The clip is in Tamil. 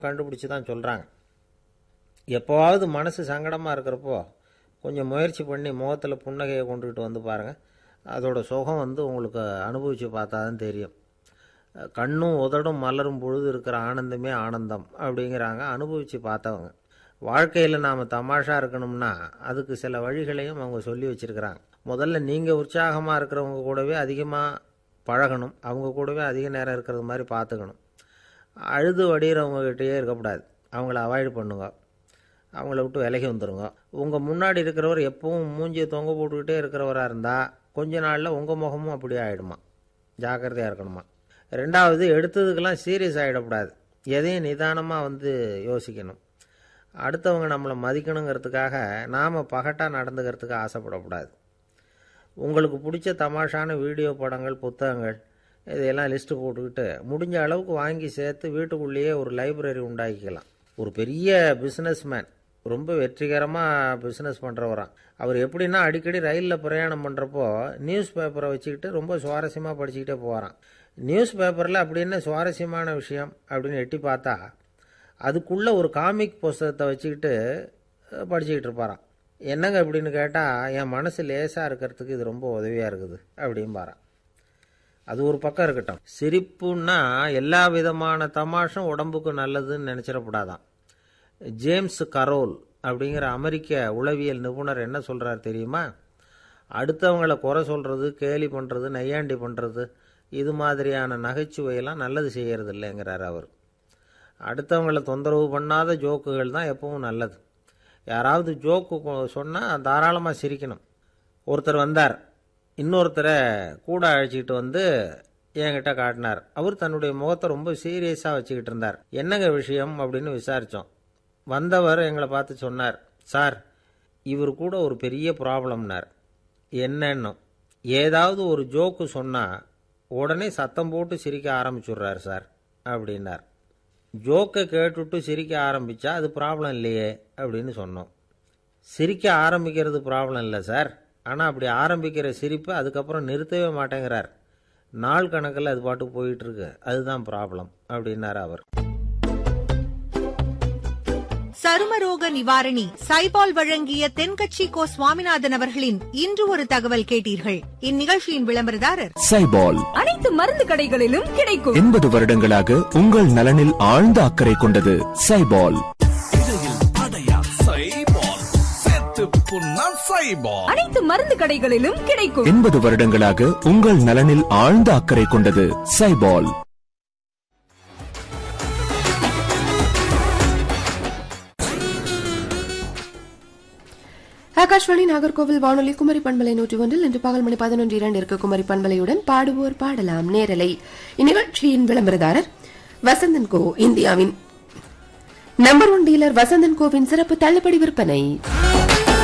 கண்டுபிடிச்சி தான் சொல்கிறாங்க எப்போவாவது மனசு சங்கடமாக இருக்கிறப்போ கொஞ்சம் முயற்சி பண்ணி முகத்தில் புன்னகையை கொண்டுகிட்டு வந்து பாருங்கள் அதோட சுகம் வந்து உங்களுக்கு அனுபவித்து பார்த்தா தான் தெரியும் கண்ணும் உதடும் மலரும் பொழுது இருக்கிற ஆனந்தமே ஆனந்தம் அப்படிங்கிறாங்க அனுபவித்து பார்த்தவங்க வாழ்க்கையில் நாம் தமாஷா இருக்கணும்னா அதுக்கு சில வழிகளையும் அவங்க சொல்லி வச்சுருக்கிறாங்க முதல்ல நீங்கள் உற்சாகமாக இருக்கிறவங்க கூடவே அதிகமாக பழகணும் அவங்க கூடவே அதிக நேரம் இருக்கிறது மாதிரி பார்த்துக்கணும் அழுது வடிகிறவங்ககிட்டயே இருக்கக்கூடாது அவங்கள அவாய்ட் பண்ணுங்க அவங்கள விட்டு விலகி வந்துடுங்க உங்கள் முன்னாடி இருக்கிறவர் எப்பவும் மூஞ்சியை தொங்க போட்டுக்கிட்டே இருக்கிறவராக இருந்தால் கொஞ்ச நாளில் உங்கள் முகமும் அப்படியே ஆகிடுமா ஜாக்கிரதையாக இருக்கணுமா ரெண்டாவது எடுத்ததுக்கெல்லாம் சீரியஸ் ஆகிடக்கூடாது எதையும் நிதானமாக வந்து யோசிக்கணும் அடுத்தவங்க நம்மளை மதிக்கணுங்கிறதுக்காக நாம் பகட்டாக நடந்துக்கிறதுக்கு ஆசைப்படக்கூடாது உங்களுக்கு பிடிச்ச தமாஷான வீடியோ படங்கள் புத்தகங்கள் இதையெல்லாம் லிஸ்ட்டு போட்டுக்கிட்டு முடிஞ்ச அளவுக்கு வாங்கி சேர்த்து வீட்டுக்குள்ளேயே ஒரு லைப்ரரி உண்டாக்கிக்கலாம் ஒரு பெரிய பிஸ்னஸ்மேன் ரொம்ப வெற்றிகரமாக பிஸ்னஸ் பண்ணுறவரான் அவர் எப்படின்னா அடிக்கடி ரயிலில் பிரயாணம் பண்ணுறப்போ நியூஸ் பேப்பரை வச்சுக்கிட்டு ரொம்ப சுவாரஸ்யமாக படிச்சுக்கிட்டே போகிறான் நியூஸ் பேப்பரில் அப்படி என்ன சுவாரஸ்யமான விஷயம் அப்படின்னு எட்டி பார்த்தா அதுக்குள்ளே ஒரு காமிக் புஸ்தகத்தை வச்சுக்கிட்டு படிச்சுக்கிட்டு இருப்பாரான் என்னங்க அப்படின்னு கேட்டால் என் மனசு லேசாக இருக்கிறதுக்கு இது ரொம்ப உதவியாக இருக்குது அப்படிம்பாரான் அது ஒரு பக்கம் இருக்கட்டும் சிரிப்புன்னா எல்லா விதமான தமாஷும் உடம்புக்கு நல்லதுன்னு நினச்சிடக்கூடாதான் ஜேம்ஸ் கரோல் அப்படிங்கிற அமெரிக்க உளவியல் நிபுணர் என்ன சொல்கிறார் தெரியுமா அடுத்தவங்களை குறை சொல்கிறது கேலி பண்ணுறது நையாண்டி பண்ணுறது இது மாதிரியான நகைச்சுவையெல்லாம் நல்லது செய்கிறது இல்லைங்கிறார் அவர் அடுத்தவங்களை தொந்தரவு பண்ணாத ஜோக்குகள் தான் எப்பவும் நல்லது யாராவது ஜோக்கு சொன்னால் தாராளமாக சிரிக்கணும் ஒருத்தர் வந்தார் இன்னொருத்தரை கூட அழைச்சிக்கிட்டு வந்து என்கிட்ட காட்டினார் அவர் தன்னுடைய முகத்தை ரொம்ப சீரியஸாக வச்சுக்கிட்டு இருந்தார் என்னங்க விஷயம் அப்படின்னு விசாரித்தோம் வந்தவர் எங்களை பார்த்து சொன்னார் சார் இவர் கூட ஒரு பெரிய ப்ராப்ளம்னார் என்னன்னு ஏதாவது ஒரு ஜோக்கு சொன்னால் உடனே சத்தம் போட்டு சிரிக்க ஆரம்பிச்சுடுறார் சார் அப்படின்னார் ஜோக்கை கேட்டுட்டு சிரிக்க ஆரம்பித்தா அது ப்ராப்ளம் இல்லையே அப்படின்னு சொன்னோம் சிரிக்க ஆரம்பிக்கிறது ப்ராப்ளம் இல்லை சார் ஆனால் அப்படி ஆரம்பிக்கிற சிரிப்பை அதுக்கப்புறம் நிறுத்தவே மாட்டேங்கிறார் நாள் கணக்கில் அது பாட்டுக்கு போயிட்டு இருக்கு அதுதான் ப்ராப்ளம் அப்படின்னார் அவர் சருமரோக நிவாரணி சைபால் வழங்கிய தென்கட்சி கோ சுவாமிநாதன் அவர்களின் இன்று ஒரு தகவல் கேட்டீர்கள் இந்நிகழ்ச்சியின் விளம்பரதாரர் சைபால் அனைத்து மருந்து கடைகளிலும் கிடைக்கும் எண்பது வருடங்களாக உங்கள் நலனில் ஆழ்ந்த அக்கறை கொண்டது சைபால் அனைத்து மருந்து கடைகளிலும் கிடைக்கும் எண்பது வருடங்களாக உங்கள் நலனில் ஆழ்ந்த அக்கறை கொண்டது சைபால் ஆகாஷ்வாணி நாகர்கோவில் வானொலி குமரி பண்பலை நூற்றி ஒன்றில் இன்று பகல் மணி பதினொன்று இரண்டிற்கு குமரி பண்பலையுடன் பாடுவோர் பாடலாம் நேரலை இந்நிகழ்ச்சியின் விளம்பரதாரர் வசந்தன் கோ இந்தியாவின் நம்பர் ஒன் டீலர் வசந்தன் கோவின் சிறப்பு தள்ளுபடி விற்பனை